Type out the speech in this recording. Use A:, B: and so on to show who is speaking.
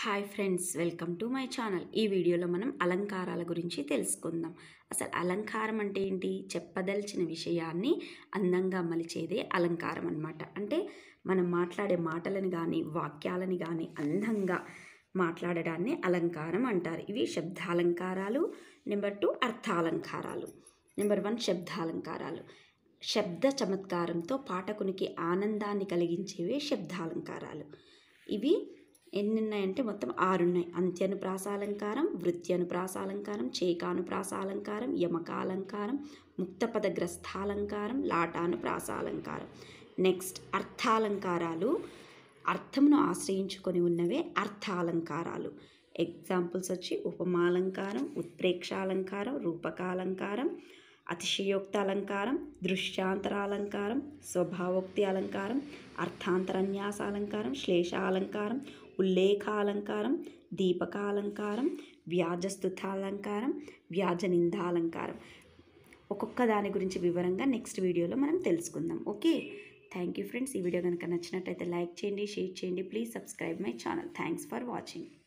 A: hi friends welcome to my channel ఈ వీడియోలో మనం అలంకారాల గురించి తెలుసుకుందాం అసలు అలంకారం అంటే ఏంటి చెప్పదలిచిన విషయాన్ని అందంగా మలిచేదే అలంకారం అన్నమాట అంటే మనం మాట్లాడే మాటలను కానీ వాక్యాలని కానీ అందంగా మాట్లాడడాన్ని అలంకారం అంటారు ఇవి శబ్దాలంకారాలు నెంబర్ టూ అర్థాలంకారాలు నెంబర్ వన్ శబ్దాలంకారాలు శబ్ద చమత్కారంతో పాఠకునికి ఆనందాన్ని కలిగించేవే శబ్దాలంకారాలు ఇవి ఎన్ని ఉన్నాయంటే మొత్తం ఆరు ఉన్నాయి అంత్యనుప్రాసాలంకారం వృత్యనుప్రాసాలంకారం చేకానుప్రాసాలంకారం యమకాలంకారం ముక్తపదగ్రస్థాలంకారం లాటానుప్రాసాలంకారం నెక్స్ట్ అర్థాలంకారాలు అర్థమును ఆశ్రయించుకొని ఉన్నవే అర్థాలంకారాలు ఎగ్జాంపుల్స్ వచ్చి ఉపమాలంకారం ఉత్ప్రేక్షాలంకారం రూపకాలంకారం అతిశయోక్త అలంకారం దృశ్యాంతరాలంకారం స్వభావోక్తి అలంకారం అర్థాంతరన్యాస అలంకారం శ్లేషాలంకారం ఉల్లేఖాలంకారం దీపకాలంకారం వ్యాజస్తుతాలంకారం వ్యాజనిందాలంకారం ఒక్కొక్క దాని గురించి వివరంగా నెక్స్ట్ వీడియోలో మనం తెలుసుకుందాం ఓకే థ్యాంక్ యూ ఫ్రెండ్స్ ఈ వీడియో కనుక నచ్చినట్టయితే లైక్ చేయండి షేర్ చేయండి please subscribe my channel thanks for watching